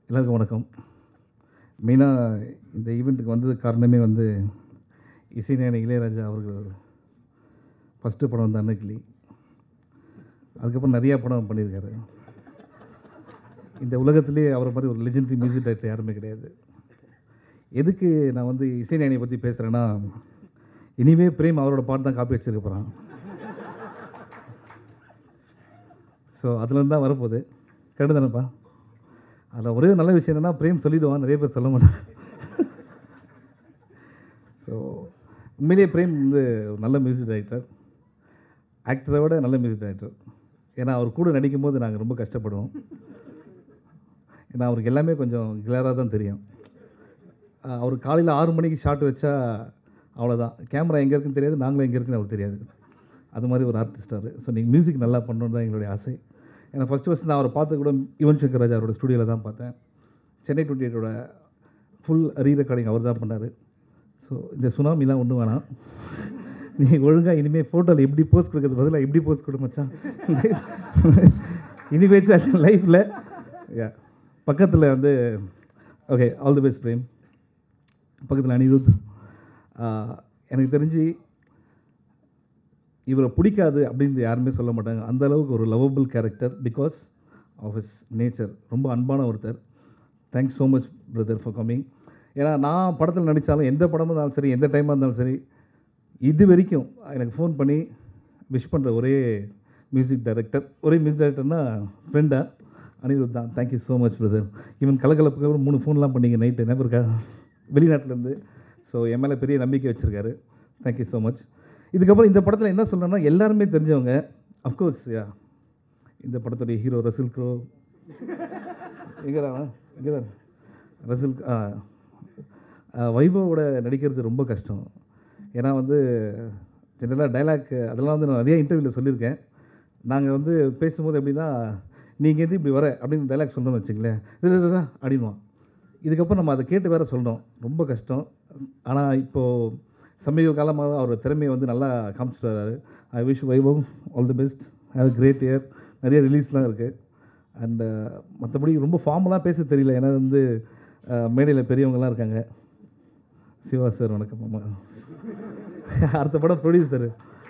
எல்லாருக்கும் வணக்கம் மெயினாக இந்த ஈவெண்ட்டுக்கு வந்தது காரணமே வந்து இசைஞானி இளையராஜா அவர்கள் ஃபஸ்ட்டு படம் வந்து அன்னக்கிளி அதுக்கப்புறம் நிறையா படம் பண்ணியிருக்காரு இந்த உலகத்திலே அவரை மாதிரி ஒரு லெஜெண்டரி மியூசிக் டைரக்டர் யாருமே கிடையாது எதுக்கு நான் வந்து இசைஞானியை பற்றி பேசுகிறேன்னா இனிமே பிரேம் அவரோட பாட்டு தான் காப்பி வச்சிருக்க போகிறான் ஸோ அதுலேருந்து தான் வரப்போகுது கரெக்டு தானேப்பா அதில் ஒரே நல்ல விஷயம் என்னென்னா பிரேம் சொல்லிடுவான் நிறைய பேர் சொல்ல மாட்டான் ஸோ உண்மையிலேயே பிரேம் வந்து ஒரு நல்ல மியூசிக் டைரக்டர் ஆக்டரை விட நல்ல மியூசிக் டைரக்டர் ஏன்னா அவர் கூட நடிக்கும் போது நாங்கள் ரொம்ப கஷ்டப்படுவோம் ஏன்னா அவருக்கு எல்லாமே கொஞ்சம் கிளியராக தான் தெரியும் அஹ் அவர் காலையில் ஆறு மணிக்கு ஷாட் வச்சா அவ்வளோதான் கேமரா எங்கே இருக்குன்னு தெரியாது நாங்களும் எங்கே இருக்குன்னு அவருக்கு தெரியாது அது மாதிரி ஒரு ஆர்டிஸ்ட் அவர் ஸோ நீங்கள் மியூசிக் நல்லா பண்ணணுன்னு தான் எங்களுடைய ஆசை ஏன்னா ஃபஸ்ட்டு ஃபஸ்ட் நான் அவரை பார்த்து கூட யுவன் சங்கர் ராஜா அவரோட ஸ்டுடியோவில் தான் பார்த்தேன் சென்னை டுவெண்ட்டி எயிட்டோட ஃபுல் ரீ ரெக்கார்டிங் அவர் தான் பண்ணார் ஸோ இந்த சுனாமிலாம் ஒன்றும் வேணாம் நீ ஒழுங்காக இனிமேல் ஃபோட்டோவில் எப்படி போஸ்ட் கொடுக்கறது பதிலாக எப்படி போஸ்ட் கொடு மச்சான் இனிமேச்சா லைஃப்பில் யா பக்கத்தில் வந்து okay all the best Prem பக்கத்தில் அனிருத் ஆஹ், எனக்கு தெரிஞ்சு இவரை பிடிக்காது அப்படின்னு யாருமே சொல்ல மாட்டாங்க அந்த அளவுக்கு ஒரு lovable character because of his nature ரொம்ப அன்பான ஒருத்தர் thanks so much brother for coming ஏன்னா நான் படத்தில் நடித்தாலும் எந்த படமாக இருந்தாலும் சரி எந்த டைமாக இருந்தாலும் சரி இது வரைக்கும் எனக்கு ஃபோன் பண்ணி விஷ் பண்ணுற ஒரே மியூசிக் டைரக்டர் ஒரே மியூசிக் டைரக்டர்னா ஃப்ரெண்டா அனிருத் தான் thank you so much brother even கலகலப்புக்கு அப்புறம் மூணு ஃபோன்லாம் பண்ணீங்க நைட்டு என்ன இருக்கா வெளிநாட்டிலேருந்து ஸோ என் மேலே பெரிய நம்பிக்கை வச்சுருக்காரு தேங்க்யூ ஸோ மச் இதுக்கப்புறம் இந்த படத்தில் என்ன சொல்லணும்னா எல்லாருமே தெரிஞ்சவங்க அஃப்கோர்ஸ் யா இந்த படத்துடைய ஹீரோ ரசில் க்ரோ எங்கடா எங்கடா ரசில் ஆ ஆ, வைபவோட நடிக்கிறது ரொம்ப கஷ்டம் ஏன்னா வந்து ஜென்ரலாக டைலாக் அதெல்லாம் வந்து நான் நிறைய இன்டர்வியூவில் சொல்லியிருக்கேன் நாங்கள் வந்து பேசும்போது எப்படின்னா நீங்கள் எது இப்படி வர அப்படின்னு டைலாக் சொன்னோம்னு வச்சுங்களேன் இது இது, இது, அப்படின்வான் இதுக்கப்புறம் நம்ம அதை கேட்டு வேற சொல்லணும் ரொம்ப கஷ்டம் ஆனால் இப்போது சமீப காலமாக அவர் திறமையை வந்து நல்லா காமிச்சிட்டு வர்றாரு I wish Vaibhav all the best have great year நிறைய ரிலீஸ்லாம் இருக்குது அண்டு மற்றபடி ரொம்ப ஃபார்மலாக பேச தெரியல ஏன்னா வந்து மேடையில் பெரியவங்கலாம் இருக்காங்க சிவா சார் வணக்கம் அம்மா அடுத்த படம் ப்ரொடியூசர்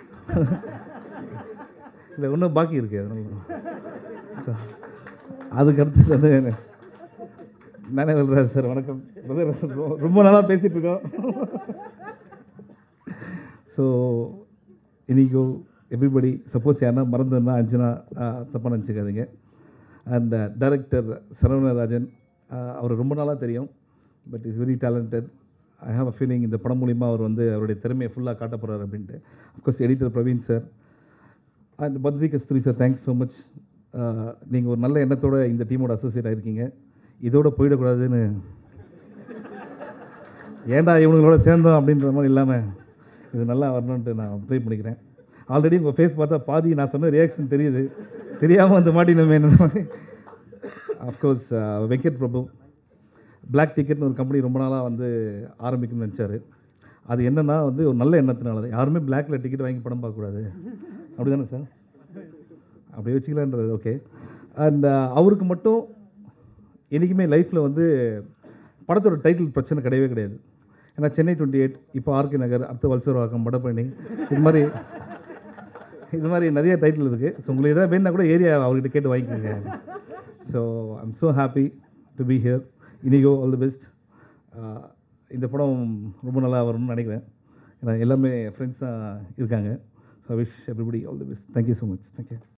இல்லை இன்னும் பாக்கி இருக்கு அதனால So, அதுக்கு அடுத்து வந்து நானே சொல்கிறேன் சார் வணக்கம் brother, ரொம்ப- ரொம்ப நாளாக பேசிகிட்டு இருக்கோம் ஸோ இனிகோ எவ்ரிபடி சப்போஸ் யாருன்னா மறந்துன்னா அஞ்சனா தப்பாக நினச்சிக்காதீங்க அண்ட் டைரக்டர் சரவணராஜன் அவர் ரொம்ப நாளாக தெரியும் but is very talented I have a feeling இந்த படம் மூலிமா அவர் வந்து அவருடைய திறமையை ஃபுல்லாக காட்ட போகிறார் அப்படின்ட்டு of course editor Praveen sir and Badri Kasthuri sir thanks so much நீங்கள் ஒரு நல்ல எண்ணத்தோட இந்த டீமோட அசோசியேட் ஆயிருக்கீங்க இதோட போயிடக்கூடாதுன்னு ஏன்டா இவங்களோட சேர்ந்தோம் அப்படின்ற மாதிரி இல்லாமல் இது நல்லா வரணுன்ட்டு நான் ப்ரே பண்ணிக்கிறேன் ஆல்ரெடி உங்கள் ஃபேஸ் பார்த்தா பாதி நான் சொன்ன ரியாக்ஷன் தெரியுது தெரியாமல் வந்து மாட்டினோமே மாதிரி அஃப்கோர்ஸ் வெங்கட் பிரபு பிளாக் டிக்கெட்னு ஒரு கம்பெனி ரொம்ப நாளாக வந்து ஆரம்பிக்கணும்னு நினச்சாரு அது என்னன்னா வந்து ஒரு நல்ல எண்ணத்தினால தான் யாருமே பிளாக்ல டிக்கெட் வாங்கி படம் பார்க்கக்கூடாது அப்படி தானே சார் அப்படியே வச்சுக்கலான்றது ஓகே அண்ட் அவருக்கு மட்டும் என்றைக்குமே லைஃப்பில் வந்து படத்தோட டைட்டில் பிரச்சனை கிடையவே கிடையாது ஏன்னா சென்னை டுவெண்ட்டி எயிட் இப்போ ஆர்கே நகர் அடுத்த வல்சர்வாக்கம் வடபழனி இது மாதிரி இது மாதிரி நிறைய டைட்டில் இருக்குது ஸோ உங்களுக்கு எதாவது வேணுன்னா கூட ஏரியா அவர்கிட்ட கேட்டு வாங்கிக்கோங்க so I'm so happy to be here Inigo all the best இந்த படம் ரொம்ப நல்லா வரும்னு நினைக்கிறேன் ஏன்னா எல்லாமே ஃப்ரெண்ட்ஸாக இருக்காங்க so wish everybody all the best thank you so much thank you